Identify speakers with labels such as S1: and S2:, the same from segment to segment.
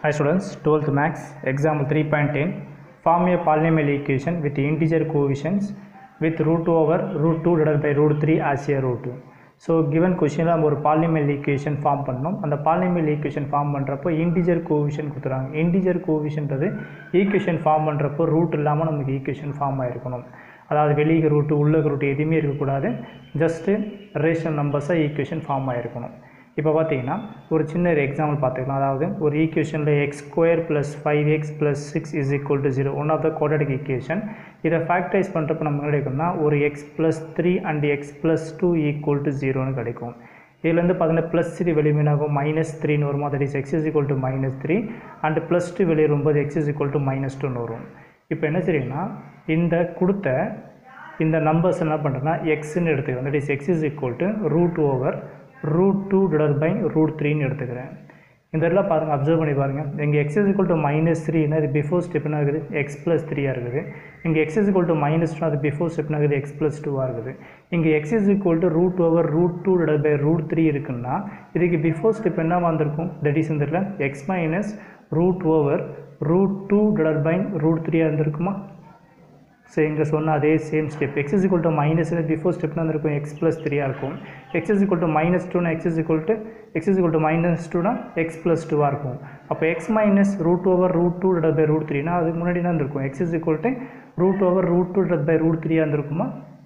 S1: Hi students, 12th Max, example 3.10. Form a polynomial equation with integer coefficients with root 2 over root 2 divided by root 3 as a root. So given கொஷினில் நம்ம ஒரு polynomial equation form பண்ணோம் அந்த polynomial equation form பண்ணுறப்போ integer coefficient கொடுத்துறாங்க இன்டிஜர் கோவிஷன்றது equation form பண்ணுறப்போ ரூட் இல்லாமல் நமக்கு ஈக்குவேஷன் ஃபார்ம் ஆகிருக்கணும் அதாவது வெளியே ரூட்டு உள்ள ரூட்டு எதுவுமே இருக்கக்கூடாது ஜஸ்ட்டு ரேஷனல் நம்பர்ஸாக ஈக்குவேஷன் ஃபார்ம் ஆகிருக்கணும் இப்போ பார்த்தீங்கன்னா ஒரு சின்ன ஒரு எக்ஸாம்பிள் பார்த்துக்கலாம் அதாவது ஒரு ஈக்குவேஷனில் x square plus five x plus six is equal to zero one of the quadratic equation இதை ஃபேக்டரைஸ் பண்ணுறப்ப நம்ம என்ன கிடைக்கும்னா ஒரு x plus three and x plus two equal to ஜீரோன்னு கிடைக்கும் இதுலேருந்து பார்த்தீங்கன்னா ப்ளஸ் த்ரீ வெளியீனாகும் மைனஸ் த்ரீன்னு வருமா that is x is equal to minus three and plus two வெளியே வரும்போது x is equal to minus டூன்னு வரும் இப்போ என்ன செய்யுங்கன்னா இந்த கொடுத்த இந்த நம்பர்ஸ் என்ன பண்ணுறேன்னா எக்ஸ்ன்னு எடுத்துக்கிறேன் that is x is equal to root over root two divide by root த்ரீன்னு எடுத்துக்கிறேன் இந்த இடத்துல பாருங்கள் அப்சர்வ் பண்ணி பாருங்கள் இங்கே x is equal to minus த்ரீனா இது பிஃபோர் ஸ்டெப் என்ன இருக்குது எக்ஸ் ப்ளஸ் த்ரீயாக இருக்குது இங்கே x is equal to minus two அது பிஃபோர் ஸ்டெப் என்ன இருக்குது எக்ஸ் ப்ளஸ் டூவாக இருக்குது இங்கே x is equal to root over root two divide by root three இருக்குன்னா இதுக்கு பிஃபோர் ஸ்டெப் என்ன வந்திருக்கும் தட் இஸ் இந்த இடத்துல x minus root over root two divide by root த்ரீயாக இருந்திருக்குமா ஸோ இங்கே சொன்ன அதே same step x is equal to minus before ஸ்டெப்னா இருக்கும் எக்ஸ் ப்ளஸ் த்ரீயாக இருக்கும் x is equal to minus டூனா x is equal to x is equal to minus டூனா எக்ஸ் ப்ளஸ் டூவாக இருக்கும் அப்போ x minus root over root two divide by root த்ரீனா அதுக்கு முன்னாடி தான் இருக்கும் x is equal to root over root two divide by root த்ரீயாக இருந்திருக்குமா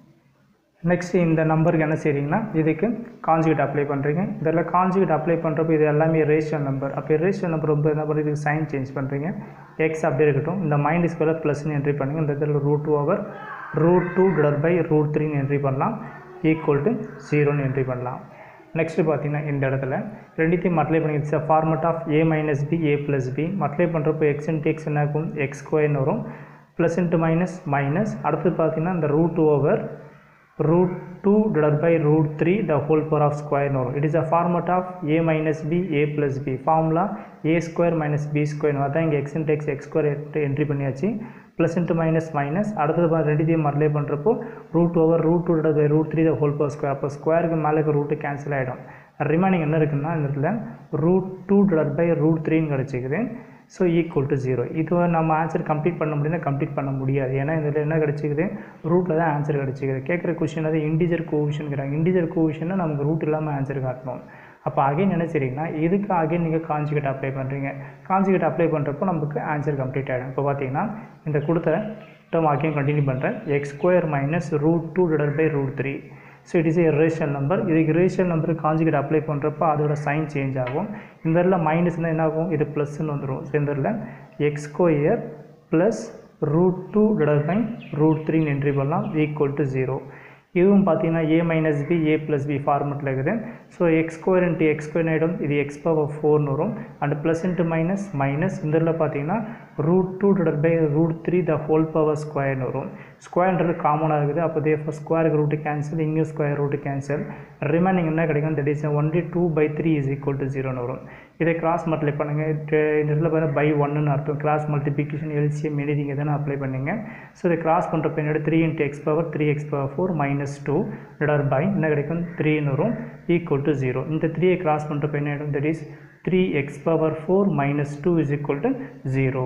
S1: நெக்ஸ்ட் இந்த நம்பருக்கு என்ன செய்றீங்கன்னா இதுக்கு கான்ஜுகேட் அப்ளை பண்ணுறீங்க இதில் கான்ஜுகேட் அப்ளை பண்ணுறப்போ இது எல்லாமே ரேஷியல் நம்பர் அப்போ ரேஷியல் நம்பர் ரொம்ப என்ன பண்ணுறது இதுக்கு சைன் சேஞ்ச் பண்ணுறீங்க எக்ஸ் அப்படியே இருக்கட்டும் இந்த மைண்ட் ஸ்கொயர் ப்ளஸ்னு என்ட்ரி பண்ணுங்க இந்த இடத்துல root over root two divide by root த்ரீன்னு என்ட்ரி பண்ணலாம் ஈக்குவல் டு ஜீரோன்னு என்ட்ரி பண்ணலாம் நெக்ஸ்ட் பார்த்தீங்கன்னா இந்த இடத்துல ரெண்டுத்தையும் மல்டிப்ளை பண்ணி it's format of A minus B A plus B multiply பண்ணுறப்போ எக்ஸ் இன்ட்டு எக்ஸ் என்ன ஆகும் எக்ஸ் ஸ்கொயர்னு வரும் ப்ளஸ் இன்ட்டு மைனஸ் மைனஸ் அடுத்து பார்த்தீங்கன்னா இந்த root over root 2 divided by root 3 the whole power of square no it is a format of a minus b a plus b formula a square minus b square அதான் இங்கே x into x x square entry பண்ணியாச்சு plus into minus minus அடுத்தது ரெண்டுத்தையும் multiply பண்ணுறப்போ root over root two divide by root three the whole power square அப்போ ஸ்கொயருக்கு மேலே இருக்க ரூட்டு கேன்சல் ஆகிடும் ரிமைனிங் என்ன இருக்குன்னா இந்த இடத்துல root two divide by root த்ரீன்னு கிடச்சிக்குது ஸோ ஈக்குவல் டு ஜீரோ இது நம்ம ஆன்சர் கம்ப்ளீட் பண்ண முடியும்னா கம்ப்ளீட் பண்ண முடியாது ஏன்னா இதில் என்ன கிடச்சிக்குது ரூட்டில் தான் ஆன்சர் கிடச்சிக்குது கேட்குற கொஷின் அது இண்டிஜர் கோவிஷன்கிறாங்க இண்டிஜர் கோவிஷன்னா நமக்கு ரூட் இல்லாமல் ஆன்சர் காட்டணும் அப்போ அகைன் என்ன செய்றீங்கன்னா இதுக்கு அகைன் நீங்கள் கான்ஜுகேட் அப்ளை பண்ணுறீங்க கான்ஜுகேட் அப்ளை பண்ணுறப்போ நமக்கு ஆன்சர் கம்ப்ளீட் ஆகிடும் இப்போ பார்த்தீங்கன்னா இந்த கொடுத்த டேர்ம் அகைன் கண்டினியூ பண்ணுறேன் x square minus root two divide by root three so it is a rational number இதுக்கு ரேஷியல் நம்பருக்கு கான்ஜுகேட் அப்ளை பண்ணுறப்போ அதோட சைன் சேஞ்ச் ஆகும் இந்த இடத்துல மைனஸ்னால் என்ன ஆகும் இது ப்ளஸ்ன்னு வந்துடும் ஸோ இந்த இடத்துல x square plus root two divide by root த்ரீன்னு என்ட்ரி பண்ணலாம் ஈக்குவல் டு ஜீரோ இதுவும் பார்த்தீங்கன்னா A minus B A plus B ஃபார்மெட்டில் இருக்குது so x square into x square ஆகிடும் இது எக்ஸ் பவர் ஃபோர்னு வரும் and plus into minus minus இந்த இதில் பார்த்தீங்கன்னா root two divide by root three the whole power ஸ்கொயர்னு வரும் ஸ்கொயர்ன்றது காமனாக இருக்குது அப்போ தே ஃபஸ்ட் ஸ்கொயருக்கு ரூட்டு கேன்சல் இங்கேயும் ஸ்கொயர் ரூட்டு கேன்சல் ரிமைனிங் என்ன கிடைக்கும் that is only two by three is equal to ஜீரோன்னு வரும் இதை கிராஸ் மல்டிப்ளை பண்ணுங்கள் இந்த இடத்துல பார்த்தா பை ஒன்னு அர்த்தம் கிராஸ் மல்டிபிகேஷன் எல்சிஎம் எனிதிங் எதனா அப்ளை பண்ணிங்க ஸோ இதை கிராஸ் பண்ணுறப்ப என்னோட three into x power three x power four minus two divide by என்ன கிடைக்கும் த்ரீன்னு வரும் ஈக்குவல் டு ஜீரோ இந்த த்ரீயை கிராஸ் பண்ணுறப்ப என்ன ஆகிடும் that is three x power four minus two is equal to zero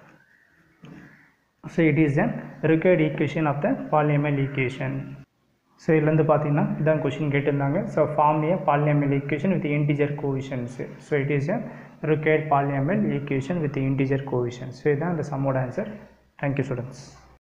S1: so it is a required equation of the polynomial equation so இதுலேருந்து பார்த்தீங்கன்னா இதான் கொஷின் கேட்டிருந்தாங்க so form a polynomial equation with integer coefficients so it is a required polynomial equation with integer coefficients so இதுதான் இந்த சம்மோட answer thank you students